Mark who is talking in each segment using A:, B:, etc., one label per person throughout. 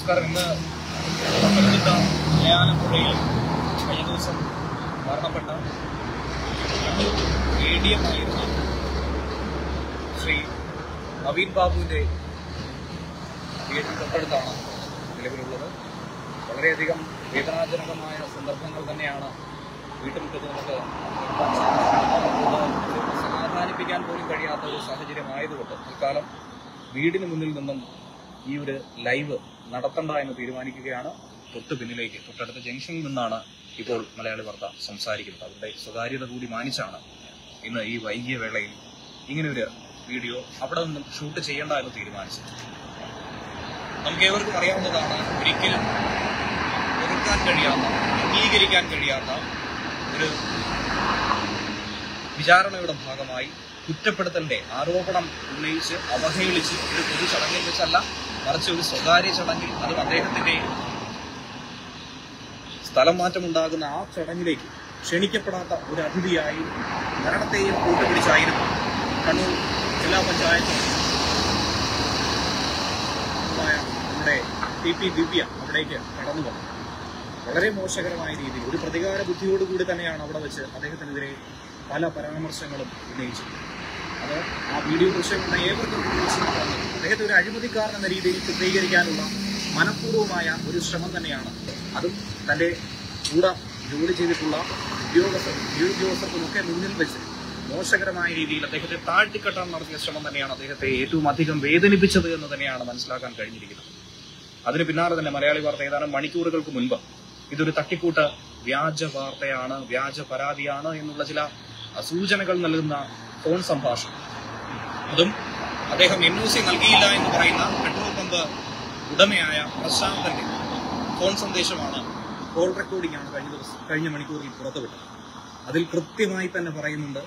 A: നമസ്കാരം ഇന്ന് പത്തനംതിട്ട മലയാളപ്പുഴയിൽ കഴിഞ്ഞ ദിവസം മരണപ്പെട്ട എ ഡി എം ആയിരുന്ന ശ്രീ നവീൻ ബാബുവിന്റെ വീട്ടിൽ തൊട്ടടുത്താണ് നിലവിലുള്ളത് വളരെയധികം വേദനാജനകമായ സന്ദർഭങ്ങൾ തന്നെയാണ് വീട്ടുമുറ്റത്ത് നമുക്ക് കാണാൻ സാധിക്കുന്നത്. ഇത് സമാധാനിപ്പിക്കാൻ പോലും കഴിയാത്ത ഒരു സാഹചര്യമായതുകൊണ്ട് തൽക്കാലം വീടിന് മുന്നിൽ നിന്നും ഈ ഒരു ലൈവ് നടത്തണ്ട എന്ന് തീരുമാനിക്കുകയാണ് തൊട്ട് പിന്നിലേക്ക് തൊട്ടടുത്ത ജംഗ്ഷനിൽ നിന്നാണ് ഇപ്പോൾ മലയാളി വാർത്ത സംസാരിക്കുന്നത് അവരുടെ സ്വകാര്യത കൂടി മാനിച്ചാണ് ഇന്ന് ഈ വൈകിയ വേളയിൽ ഇങ്ങനെ ഒരു വീഡിയോ അവിടെ നിന്നും ഷൂട്ട് ചെയ്യേണ്ട എന്ന് തീരുമാനിച്ചത് നമുക്ക് ഏവർക്കും അറിയാവുന്നതാണ് ഒരിക്കലും ഒതുക്കാൻ കഴിയാത്ത അംഗീകരിക്കാൻ കഴിയാത്ത ഒരു വിചാരണയുടെ ഭാഗമായി കുറ്റപ്പെടുത്തലിന്റെ ആരോപണം ഉന്നയിച്ച് അവഹേളിച്ച് ഒരു പൊതു ചടങ്ങിൽ വെച്ചല്ല മറിച്ച് ഒരു സ്വകാര്യ ചടങ്ങിൽ അതും അദ്ദേഹത്തിന്റെ സ്ഥലം മാറ്റമുണ്ടാകുന്ന ആ ചടങ്ങിലേക്ക് ക്ഷണിക്കപ്പെടാത്ത ഒരു അതിഥിയായി മരണത്തെയും കൂട്ടുപിടിച്ചായിരുന്നു കണ്ണൂർ ജില്ലാ പഞ്ചായത്ത് ായ നമ്മുടെ ടി പി ദിവ്യ അവിടേക്ക് കടന്നു വന്നു വളരെ മോശകരമായ രീതിയിൽ ഒരു പ്രതികാര ബുദ്ധിയോടുകൂടി തന്നെയാണ് അവിടെ വെച്ച് അദ്ദേഹത്തിനെതിരെ പല പരാമർശങ്ങളും ഉന്നയിച്ചത് അത് ആ വീഡിയോ ദൃശ്യങ്ങളുടെ ഏവർക്കും മനസ്സിലാക്കുന്നു അദ്ദേഹത്തെ ഒരു അഴിമതിക്കാരൻ എന്ന രീതിയിൽ ചിത്രീകരിക്കാനുള്ള മനഃപൂർവ്വമായ ഒരു ശ്രമം തന്നെയാണ് അതും തന്റെ കൂടെ ജോലി ചെയ്തിട്ടുള്ള ഉദ്യോഗസ്ഥർ ഉദ്യോഗസ്ഥർക്കുമൊക്കെ മുന്നിൽ വെച്ച് മോശകരമായ രീതിയിൽ അദ്ദേഹത്തെ താഴ്ത്തിക്കെട്ടാൻ നടത്തിയ ശ്രമം തന്നെയാണ് അദ്ദേഹത്തെ ഏറ്റവും അധികം വേദനിപ്പിച്ചത് എന്ന് തന്നെയാണ് മനസ്സിലാക്കാൻ കഴിഞ്ഞിരിക്കുന്നത് അതിന് പിന്നാലെ തന്നെ മലയാളി വാർത്ത ഏതാനും മണിക്കൂറുകൾക്ക് മുൻപ് ഇതൊരു തട്ടിക്കൂട്ട് വ്യാജ വാർത്തയാണ് വ്യാജ പരാതിയാണ് എന്നുള്ള ചില സൂചനകൾ നൽകുന്ന ഫോൺ സംഭാഷണം അതും അദ്ദേഹം എൻ ഒ സി നൽകിയില്ല എന്ന് പറയുന്ന പെട്രോൾ പമ്പ് ഉടമയായ പ്രശാന്തന്റെ ഫോൺ സന്ദേശമാണ് കോൾ റെക്കോർഡിംഗ് ആണ് കഴിഞ്ഞ ദിവസം കഴിഞ്ഞ മണിക്കൂറിൽ പുറത്തുവിട്ടത് അതിൽ കൃത്യമായി തന്നെ പറയുന്നുണ്ട്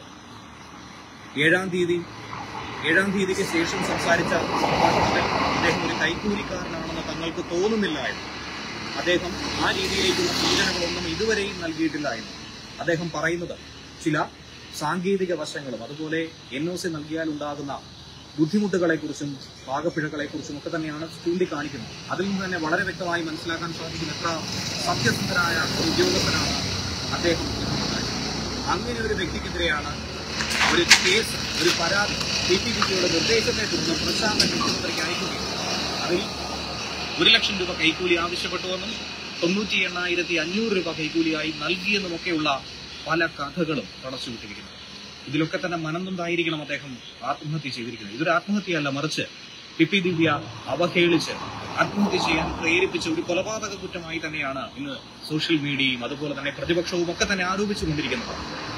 A: ഏഴാം തീയതി ഏഴാം തീയതിക്ക് ശേഷം സംസാരിച്ച സംഭാഷണത്തിൽ അദ്ദേഹം ഒരു കൈക്കൂലിക്കാരനാണെന്ന് തങ്ങൾക്ക് തോന്നുന്നില്ല എന്ന് അദ്ദേഹം ആ രീതിയിലേക്കുള്ള സൂചനകളൊന്നും ഇതുവരെയും നൽകിയിട്ടില്ല എന്ന് അദ്ദേഹം പറയുന്നത് ചില സാങ്കേതിക വശങ്ങളും അതുപോലെ എൻ ഒ സി നൽകിയാൽ ഉണ്ടാകുന്ന ബുദ്ധിമുട്ടുകളെക്കുറിച്ചും പാകപ്പിഴകളെക്കുറിച്ചും ഒക്കെ തന്നെയാണ് ചൂണ്ടിക്കാണിക്കുന്നത് അതിൽ നിന്ന് തന്നെ വളരെ വ്യക്തമായി മനസ്സിലാക്കാൻ സാധിക്കും എത്ര സത്യസന്ധനായ ഒരു ഉദ്യോഗസ്ഥനാണ് അദ്ദേഹം എന്നുള്ളതായി. അങ്ങനെ ഒരു വ്യക്തിക്കെതിരെയാണ് ഒരു കേസ് ഒരു പരാതി ടി പി വിജിയുടെ നിർദ്ദേശത്തെ തുടർന്ന് പ്രശാന്ത് മുഖ്യമന്ത്രിക്ക് അയക്കുകയും അതിൽ ഒരു ലക്ഷം രൂപ കൈക്കൂലി ആവശ്യപ്പെട്ടുവെന്നും തൊണ്ണൂറ്റി എണ്ണായിരത്തി അഞ്ഞൂറ് രൂപ കൈക്കൂലിയായി നൽകിയെന്നുമൊക്കെയുള്ള പല കഥകളും പടച്ചുവിട്ടിരിക്കുന്നു ഇതിലൊക്കെ തന്നെ മനംനൊന്തായിരിക്കണം അദ്ദേഹം ആത്മഹത്യ ചെയ്തിരിക്കുന്നത് ഇതൊരു ആത്മഹത്യയല്ല മറിച്ച് പി പി ദിവ്യ അവഹേളിച്ച് ആത്മഹത്യ ചെയ്യാൻ പ്രേരിപ്പിച്ച ഒരു കൊലപാതക കുറ്റമായി തന്നെയാണ് ഇന്ന് സോഷ്യൽ മീഡിയയും അതുപോലെ തന്നെ പ്രതിപക്ഷവും ഒക്കെ തന്നെ ആരോപിച്ചുകൊണ്ടിരിക്കുന്നത്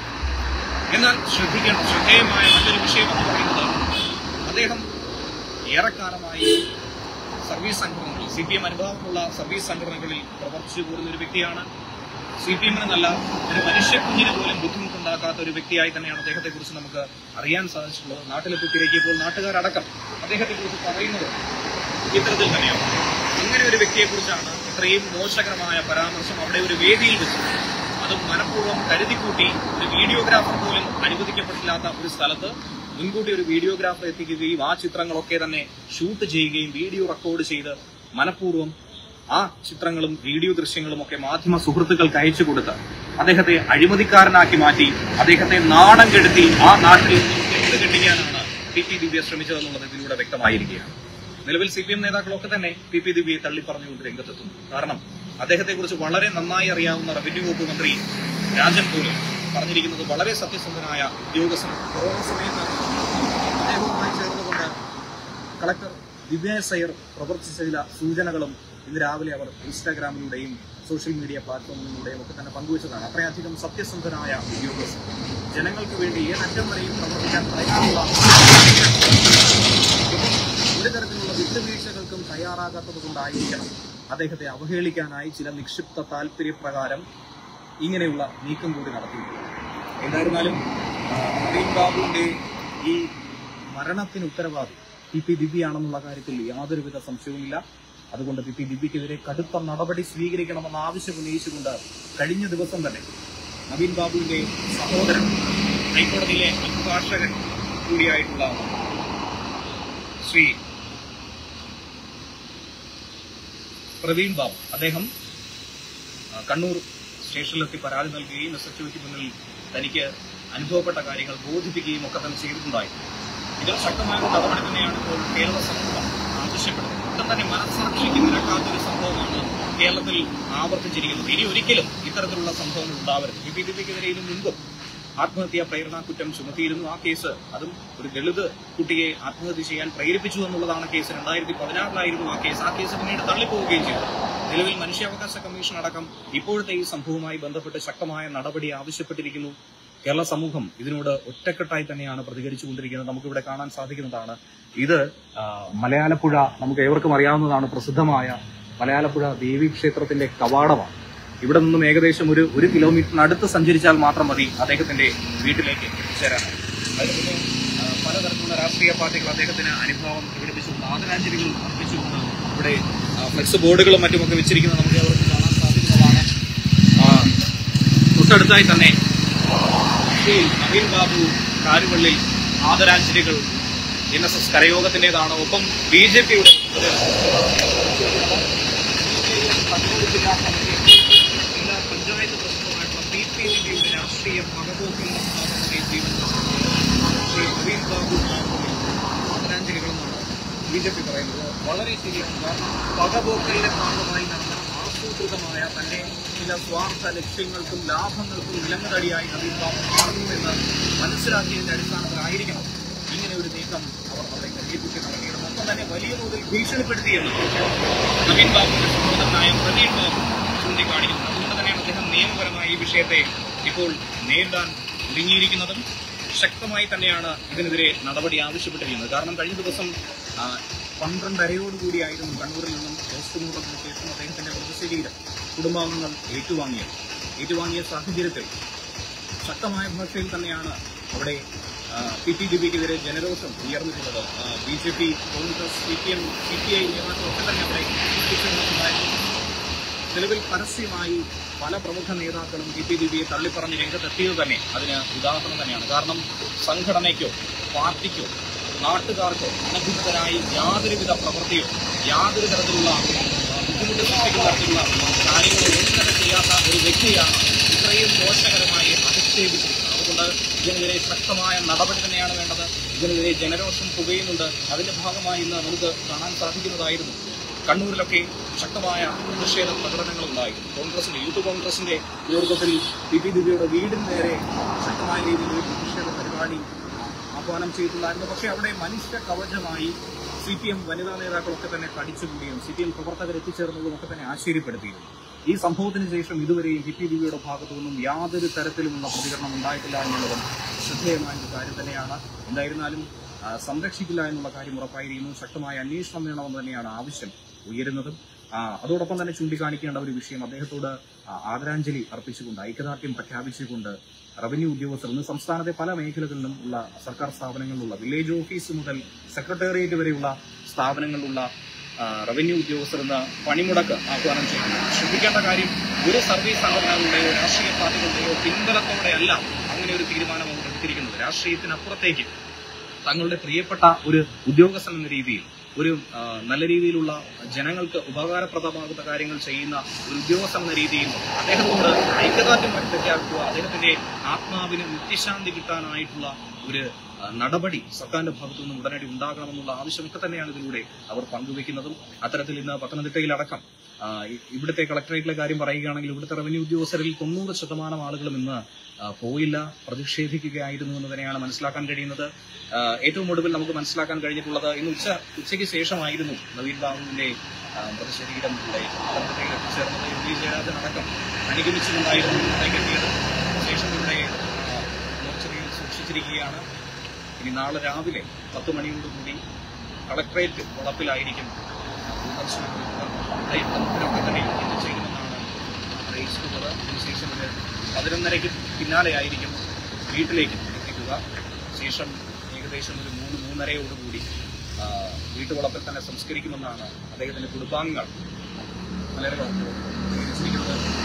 A: എന്നാൽ ശ്രദ്ധിക്കണം ശ്രദ്ധേയമായ മറ്റൊരു വിഷയം എന്ന് പറയുന്നത് അദ്ദേഹം ഏറെക്കാലമായി സർവീസ് സംഘടനകളിൽ സി പി എം അനുഭവമുള്ള സർവീസ് സംഘടനകളിൽ പ്രവർത്തിച്ചു പോരുന്ന ഒരു വ്യക്തിയാണ് സി പി എമ്മിനെന്നല്ല ഒരു മനുഷ്യ കുഞ്ഞിന് പോലും ബുദ്ധിമുട്ടുണ്ടാക്കാത്ത ഒരു വ്യക്തിയായി തന്നെയാണ് അദ്ദേഹത്തെ കുറിച്ച് നമുക്ക് അറിയാൻ സാധിച്ചിട്ടുള്ളത് നാട്ടിലെത്തി തിരക്കിയപ്പോൾ നാട്ടുകാരടക്കം അദ്ദേഹത്തെ കുറിച്ച് പറയുന്നത് ഇത്തരത്തിൽ തന്നെയാണ് ഇങ്ങനെ ഒരു വ്യക്തിയെ കുറിച്ചാണ് ഇത്രയും മോശകരമായ പരാമർശം അവിടെ ഒരു വേദിയിൽ വെച്ച് അതും മനഃപൂർവ്വം കരുതിക്കൂട്ടി ഒരു വീഡിയോഗ്രാഫർ പോലും അനുവദിക്കപ്പെട്ടില്ലാത്ത ഒരു സ്ഥലത്ത് മുൻകൂട്ടി ഒരു വീഡിയോഗ്രാഫർ എത്തിക്കുകയും ആ ചിത്രങ്ങളൊക്കെ തന്നെ ഷൂട്ട് ചെയ്യുകയും വീഡിയോ റെക്കോർഡ് ചെയ്ത് മനഃപൂർവ്വം ആ ചിത്രങ്ങളും വീഡിയോ ദൃശ്യങ്ങളും ഒക്കെ മാധ്യമ സുഹൃത്തുക്കൾക്ക് അയച്ചു കൊടുത്ത് അദ്ദേഹത്തെ അഴിമതിക്കാരനാക്കി മാറ്റി അദ്ദേഹത്തെ നാണം കെടുത്തി ആ നാട്ടിൽ നിന്നും തെറ്റ് കെട്ടിക്കാനാണ് പി പി ദിവ്യ ശ്രമിച്ചതെന്നുള്ളത് ഇതിലൂടെ വ്യക്തമായിരിക്കുകയാണ് നിലവിൽ സി പി എം നേതാക്കളൊക്കെ തന്നെ പി പി ദിവ്യയെ തള്ളിപ്പറഞ്ഞുകൊണ്ട് രംഗത്തെത്തുന്നു കാരണം അദ്ദേഹത്തെ കുറിച്ച് വളരെ നന്നായി അറിയാവുന്ന റവന്യൂ വകുപ്പ് മന്ത്രി രാജൻ പോലും പറഞ്ഞിരിക്കുന്നത് വളരെ സത്യസന്ധനായ ഉദ്യോഗസ്ഥൻ കൊറോണ സമയത്ത് അദ്ദേഹവുമായി ചേർന്നുകൊണ്ട് കളക്ടർ ദിവ്യ സയർ പ്രവർത്തിച്ച ചില സൂചനകളും ഇന്ന് രാവിലെ അവർ ഇൻസ്റ്റാഗ്രാമിലൂടെയും സോഷ്യൽ മീഡിയ പ്ലാറ്റ്ഫോമിലൂടെയും ഒക്കെ തന്നെ പങ്കുവച്ചതാണ് അത്രയധികം സത്യസന്ധനായ ഉദ്യോഗസ്ഥൻ ജനങ്ങൾക്ക് വേണ്ടി ഏതറ്റം വരെയും പ്രവർത്തിക്കാൻ തയ്യാറുള്ള ഒരു തരത്തിലുള്ള വിട്ടുവീഴ്ചകൾക്കും തയ്യാറാകാത്തത് കൊണ്ടായിരിക്കണം അദ്ദേഹത്തെ അവഹേളിക്കാനായി ചില നിക്ഷിപ്ത താല്പര്യപ്രകാരം ഇങ്ങനെയുള്ള നീക്കം കൂടി നടത്തിയിട്ടുണ്ട് എന്തായിരുന്നാലും ആ, നവീൻ ബാബുവിന്റെ ഈ മരണത്തിന് ഉത്തരവാദി പി പി ദിവ്യയാണെന്നുള്ള കാര്യത്തിൽ യാതൊരുവിധ സംശയവുമില്ല അതുകൊണ്ട് പി പി ദിവ്യക്കെതിരെ കടുത്ത നടപടി സ്വീകരിക്കണമെന്ന ആവശ്യം ഉന്നയിച്ചുകൊണ്ട് കഴിഞ്ഞ ദിവസം തന്നെ നവീൻ ബാബുവിന്റെ സഹോദരൻ ഹൈക്കോടതിയിലെ അഭിഭാഷകൻ കൂടിയായിട്ടുള്ള ശ്രീ പ്രവീൺ ബാബു അദ്ദേഹം ആ, കണ്ണൂർ സ്റ്റേഷനിലെത്തി പരാതി നൽകുകയും എസ് എച്ച് ഒക്ക് മുന്നിൽ തനിക്ക് അനുഭവപ്പെട്ട കാര്യങ്ങൾ ബോധിപ്പിക്കുകയും ഒക്കെ തന്നെ ചെയ്തിട്ടുണ്ടായി ഇതിൽ ശക്തമായ ഒരു നടപടി തന്നെയാണ് ഇപ്പോൾ കേരള സമൂഹം ആവശ്യപ്പെടുന്നത് ഒട്ടും തന്നെ മനസ്സാക്ഷിക്ക് നിരക്കാത്തൊരു സംഭവമാണ് കേരളത്തിൽ ആവർത്തിച്ചിരിക്കുന്നത് ഇനി ഒരിക്കലും ഇത്തരത്തിലുള്ള സംഭവങ്ങൾ ഉണ്ടാവരുത് ബി പി പിക്കെതിരെ ഇതിനു മുൻപും ആത്മഹത്യാ പ്രേരണാ കുറ്റം ചുമത്തിയിരുന്നു ആ കേസ് അതും ഒരു ദളിത് കുട്ടിയെ ആത്മഹത്യ ചെയ്യാൻ പ്രേരിപ്പിച്ചു എന്നുള്ളതാണ് കേസ് രണ്ടായിരത്തി പതിനാറിലായിരുന്നു ആ കേസ് ആ കേസ് പിന്നീട് തള്ളിപ്പോവുകയും ചെയ്തു നിലവിൽ മനുഷ്യാവകാശ കമ്മീഷൻ അടക്കം ഇപ്പോഴത്തെ ഈ സംഭവവുമായി ബന്ധപ്പെട്ട് ശക്തമായ നടപടി ആവശ്യപ്പെട്ടിരിക്കുന്നു കേരള സമൂഹം ഇതിനോട് ഒറ്റക്കെട്ടായി തന്നെയാണ് പ്രതികരിച്ചുകൊണ്ടിരിക്കുന്നത് നമുക്കിവിടെ കാണാൻ സാധിക്കുന്നതാണ് ഇത് ആ, മലയാലപ്പുഴ നമുക്ക് ഏവർക്കും അറിയാവുന്നതാണ് പ്രസിദ്ധമായ മലയാലപ്പുഴ ദേവീ ക്ഷേത്രത്തിന്റെ കവാടമാണ് ഇവിടെ നിന്നും ഏകദേശം ഒരു ഒരു കിലോമീറ്ററിനടുത്ത് സഞ്ചരിച്ചാൽ മാത്രം മതി അദ്ദേഹത്തിന്റെ വീട്ടിലേക്ക് എത്തിച്ചേരാനായി അതിന് പിന്നെ ആ, പലതരത്തിലുള്ള രാഷ്ട്രീയ പാർട്ടികൾ അദ്ദേഹത്തിന് അനുഭവം പ്രകടിപ്പിച്ചുകൊണ്ട് ആദരാഞ്ജലികൾ അർപ്പിച്ചുകൊണ്ട് ഇവിടെ ആ, ഫ്ലെക്സ് ബോർഡുകളും മറ്റുമൊക്കെ വെച്ചിരിക്കുന്നത് നമുക്ക് അവർക്ക് കാണാൻ സാധിക്കുന്നതാണ് ആ, തൊട്ടടുത്തായി തന്നെ ശ്രീ നവീൻ ബാബു കാരുവള്ളി ആദരാഞ്ജലികൾ എൻ എസ് എസ് കരയോഗത്തിന്റേതാണ് ഒപ്പം ബി ജെ പിയുടെ ജില്ലാ പഞ്ചായത്ത് പ്രസിഡന്റുമായിട്ടുള്ള പി പി ലിബിയുടെ രാഷ്ട്രീയ പകപോക്കിൽ ശ്രീ നവീൻ ബാബു ആദരാഞ്ജലികളെന്നാണ് ബി ജെ പി പറയുന്നത് വളരെ ശരിയാണ് കാരണം പകപോക്കലിന്റെ ഭാഗമായി നടന്ന ആസൂത്രിതമായ തന്റെ ചില സ്വാർത്ഥ ലക്ഷ്യങ്ങൾക്കും ലാഭങ്ങൾക്കും വിലങ്ങുതടിയായി നവീൻ ബാബു മാറുന്നുവെന്ന് മനസ്സിലാക്കിയതിന്റെ അടിസ്ഥാനത്തിലായിരിക്കണം ഇങ്ങനെ ഒരു നീക്കം അവർ അവിടെ കരുതിപ്പിച്ച് നടത്തിയത് ഒപ്പം തന്നെ വലിയ തോതിൽ ഭീഷണിപ്പെടുത്തിയെന്ന് നവീൻ ബാബുവിന്റെ സഹോദരനായ പ്രവീൺ ബാബു ചൂണ്ടിക്കാണിക്കുന്നു അതുകൊണ്ട് തന്നെയാണ് അദ്ദേഹം നിയമപരമായി ഈ വിഷയത്തെ ഇപ്പോൾ നേരിടാൻ ഒരുങ്ങിയിരിക്കുന്നതും ശക്തമായി തന്നെയാണ് ഇതിനെതിരെ നടപടി ആവശ്യപ്പെട്ടിരിക്കുന്നത് കാരണം കഴിഞ്ഞ ദിവസം ആ, പന്ത്രണ്ടരയോടുകൂടിയായിരുന്നു കണ്ണൂരിൽ നിന്നും പോസ്റ്റ്മോർട്ടത്തിന് ശേഷം അദ്ദേഹത്തിന്റെ മൃതശരീരം കുടുംബാംഗങ്ങൾ ഏറ്റുവാങ്ങിയത് ഏറ്റുവാങ്ങിയ സാഹചര്യത്തിൽ ശക്തമായ ഭാഷയിൽ തന്നെയാണ് അവിടെ പി ടി ഡി ബിക്കെതിരെ ജനരോഷം ഉയർന്നിട്ടുള്ളത് B J P Congress C P M C P I നേതാക്കളൊക്കെ തന്നെ അവിടെ എത്തിച്ചേർന്നിട്ടുണ്ടായിരുന്നു നിലവിൽ പരസ്യമായി പല പ്രമുഖ നേതാക്കളും പി പി ദിബിയെ തള്ളിപ്പറഞ്ഞ് രംഗത്തെത്തിയത് തന്നെ അതിന് ഉദാഹരണം തന്നെയാണ് കാരണം സംഘടനയ്ക്കോ പാർട്ടിക്കോ നാട്ടുകാർക്കോ അനധികൃതരായി യാതൊരുവിധ പ്രവൃത്തിയോ യാതൊരു തരത്തിലുള്ള ആ, ബുദ്ധിമുട്ട് സൃഷ്ടിക്കുന്ന തരത്തിലുള്ള കാര്യങ്ങളോ ഒന്നും തന്നെ ചെയ്യാത്ത ഒരു വ്യക്തിയാണ് ഇത്രയും ദോഷകരമായി അധിക്ഷേപിച്ചിരിക്കുന്നത് അതുകൊണ്ട് ഇതിനെതിരെ ശക്തമായ നടപടി തന്നെയാണ് വേണ്ടത് ഇതിനെതിരെ ജനരോഷം പുകയുന്നുണ്ട് അതിന്റെ ഭാഗമായി ഇന്ന് നമുക്ക് കാണാൻ സാധിക്കുന്നതായിരുന്നു കണ്ണൂരിലൊക്കെ ശക്തമായ പ്രതിഷേധ പ്രകടനങ്ങൾ ഉണ്ടായിരുന്നു കോൺഗ്രസിന്റെ യൂത്ത് കോൺഗ്രസിന്റെ നേതൃത്വത്തിൽ പി പി ദിവ്യയുടെ വീടിന് നേരെ ശക്തമായ രീതിയിൽ ഒരു പ്രതിഷേധ പരിപാടി ആഹ്വാനം ചെയ്തിട്ടുണ്ടായിരുന്നു പക്ഷേ അവിടെ മനുഷ്യ കവചമായി സി പി എം വനിതാ നേതാക്കളൊക്കെ തന്നെ കടിച്ചുകൂടിയും സി പി എം പ്രവർത്തകർ എത്തിച്ചേർന്നതും ഒക്കെ തന്നെ ആശ്ചര്യപ്പെടുത്തിയിരുന്നു ഈ സംഭവത്തിന് ശേഷം ഇതുവരെയും പി പി ദിവ്യയുടെ ഭാഗത്തു നിന്നും യാതൊരു തരത്തിലുമുള്ള പ്രതികരണം ഉണ്ടായിട്ടില്ല എന്നുള്ളതും ശ്രദ്ധേയമായ ഒരു കാര്യം തന്നെയാണ് എന്തായിരുന്നാലും ആ, സംരക്ഷിക്കില്ല എന്നുള്ള കാര്യം ഉറപ്പായിരിക്കുന്നു ശക്തമായ അന്വേഷണം വേണമെന്ന് തന്നെയാണ് ആവശ്യം ഉയരുന്നതും ആ, അതോടൊപ്പം തന്നെ ചൂണ്ടിക്കാണിക്കേണ്ട ഒരു വിഷയം അദ്ദേഹത്തോട് ആ, ആദരാഞ്ജലി അർപ്പിച്ചുകൊണ്ട് ഐക്യദാർഢ്യം പ്രഖ്യാപിച്ചുകൊണ്ട് റവന്യൂ ഉദ്യോഗസ്ഥർ ഇന്ന് സംസ്ഥാനത്തെ പല മേഖലകളിലും ഉള്ള സർക്കാർ സ്ഥാപനങ്ങളിലുള്ള വില്ലേജ് ഓഫീസ് മുതൽ സെക്രട്ടേറിയറ്റ് വരെയുള്ള സ്ഥാപനങ്ങളിലുള്ള ആ, റവന്യൂ ഉദ്യോഗസ്ഥർ ഇന്ന് പണിമുടക്ക് ആഹ്വാനം ചെയ്യുന്നു ശ്രദ്ധിക്കേണ്ട കാര്യം ഒരു സർവീസ് സംഘടനകളുടെയോ രാഷ്ട്രീയ പാർട്ടികളുടെയോ പിൻബലത്തോടെയല്ല അങ്ങനെ ഒരു തീരുമാനം അവർ എടുത്തിരിക്കുന്നത് രാഷ്ട്രീയത്തിനപ്പുറത്തേക്ക് തങ്ങളുടെ പ്രിയപ്പെട്ട ഒരു ഉദ്യോഗസ്ഥൻ എന്ന രീതിയിൽ ഒരു ആ, നല്ല രീതിയിലുള്ള ജനങ്ങൾക്ക് ഉപകാരപ്രദമാകുന്ന കാര്യങ്ങൾ ചെയ്യുന്ന ഒരു ഉദ്യോഗസ്ഥൻ എന്ന രീതിയിൽ അദ്ദേഹത്തോട് ഐക്യദാർഢ്യം പ്രഖ്യാപിക്കുക അദ്ദേഹത്തിന്റെ ആത്മാവിന് നിത്യശാന്തി കിട്ടാനായിട്ടുള്ള ഒരു ആ, നടപടി സർക്കാരിന്റെ ഭാഗത്തു നിന്നും ഉടനടി ഉണ്ടാകണമെന്നുള്ള ആവശ്യമൊക്കെ തന്നെയാണ് ഇതിലൂടെ അവർ പങ്കുവെക്കുന്നതും അത്തരത്തിൽ ഇന്ന് പത്തനംതിട്ടയിലടക്കം ആ, ഇ- ഇവിടുത്തെ കളക്ടറേറ്റിലെ കാര്യം പറയുകയാണെങ്കിൽ ഇവിടുത്തെ റവന്യൂ ഉദ്യോഗസ്ഥരിൽ തൊണ്ണൂറ് ശതമാനം ആളുകളും ഇന്ന് ആ, പോയില്ല പ്രതിഷേധിക്കുകയായിരുന്നു എന്ന് തന്നെയാണ് മനസ്സിലാക്കാൻ കഴിയുന്നത് ആ, ഏറ്റവും ഒടുവിൽ നമുക്ക് മനസ്സിലാക്കാൻ കഴിഞ്ഞിട്ടുള്ളത് ഇന്ന് ഉച്ച ഉച്ചയ്ക്ക് ശേഷമായിരുന്നു നവീൻ ബാബുവിന്റെ ആ, മൃതശരീരം ഇവിടെ പത്തനംതിട്ടയിൽ എത്തിച്ചേർന്നത് എം വി ജയരാജൻ അടക്കം അനുഗമിച്ചുകൊണ്ടായിരുന്നു ഇവിടേക്ക് എത്തിയത് ശേഷം ഇവിടെ ആ, മോർച്ചറിയിൽ സൂക്ഷിച്ചിരിക്കുകയാണ് ഇനി നാളെ രാവിലെ പത്ത് മണിയോടുകൂടി കളക്ടറേറ്റ് വളപ്പിലായിരിക്കും പൊതുദർശനം ഇവിടെ ഇവരൊക്കെ തന്നെ എത്തിച്ചേരുമെന്നാണ് അറിയിച്ചിട്ടുള്ളത് അതിനുശേഷം ഇത് പതിനൊന്നരയ്ക്ക് പിന്നാലെയായിരിക്കും വീട്ടിലേക്ക് എത്തിക്കുക ശേഷം ഏകദേശം ഒരു മൂന്ന് മൂന്നരയോടുകൂടി ആ, വീട്ടുവളപ്പിൽ തന്നെ സംസ്കരിക്കുമെന്നാണ് അദ്ദേഹത്തിന്റെ കുടുംബാംഗങ്ങൾ മലയാളം അറിയിച്ചിരിക്കുന്നത്